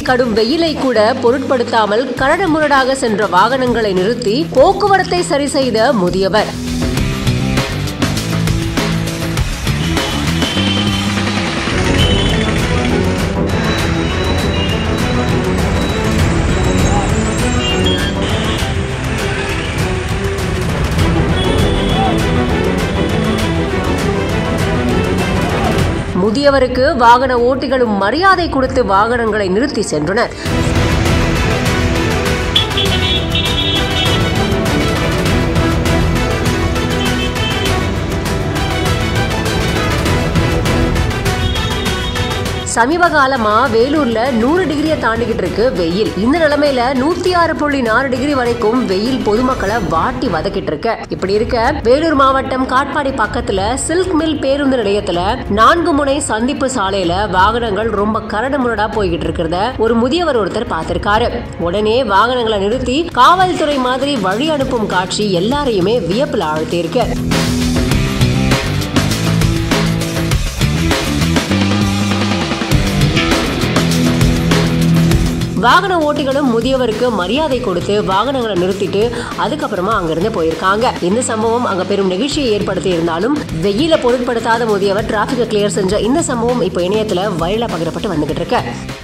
கடும் வெயிலை கூட பொருட்படுத்தாமல் கரடுமுரடாக சென்ற வாகனங்களை நிறுத்தி போக்குவரத்தை சரி செய்த முதியவர் முதியவருக்கு வாகன ஓட்டிகளும் மரியாதை கொடுத்து வாகனங்களை நிறுத்தி சென்றனர் சமீப காலமா வேலூர்ல நூறு டிகிரியை தாண்டிக்கிட்டு இருக்கு வெயில் இந்த நிலைமையில நூத்தி ஆறு புள்ளி நாலு டிகிரி வரைக்கும் வெயில் பொதுமக்களை வாட்டி வதக்கிட்டு இருக்கு இப்படி இருக்க வேலூர் மாவட்டம் காட்பாடி பக்கத்துல சில்க் மில் பேருந்து நிலையத்துல நான்கு முனை சந்திப்பு சாலையில வாகனங்கள் ரொம்ப கரடு முரடா போய்கிட்டு இருக்கிறத ஒரு முதியவர் ஒருத்தர் பார்த்திருக்காரு உடனே வாகனங்களை நிறுத்தி காவல்துறை மாதிரி வழி அனுப்பும் காட்சி எல்லாரையுமே வியப்புல ஆழ்த்தி இருக்கு வாகன ஓட்டிகளும் முதியவருக்கு மரியாதை கொடுத்து வாகனங்களை நிறுத்திட்டு அதுக்கப்புறமா அங்கிருந்து போயிருக்காங்க இந்த சம்பவம் அங்க பெரும் நிகழ்ச்சியை ஏற்படுத்தி இருந்தாலும் வெயில பொருட்படுத்தாத முதியவர் டிராபிக்கை கிளியர் செஞ்ச இந்த சம்பவம் இப்போ இணையத்துல வைரலா பகிரப்பட்டு வந்துகிட்டு இருக்கு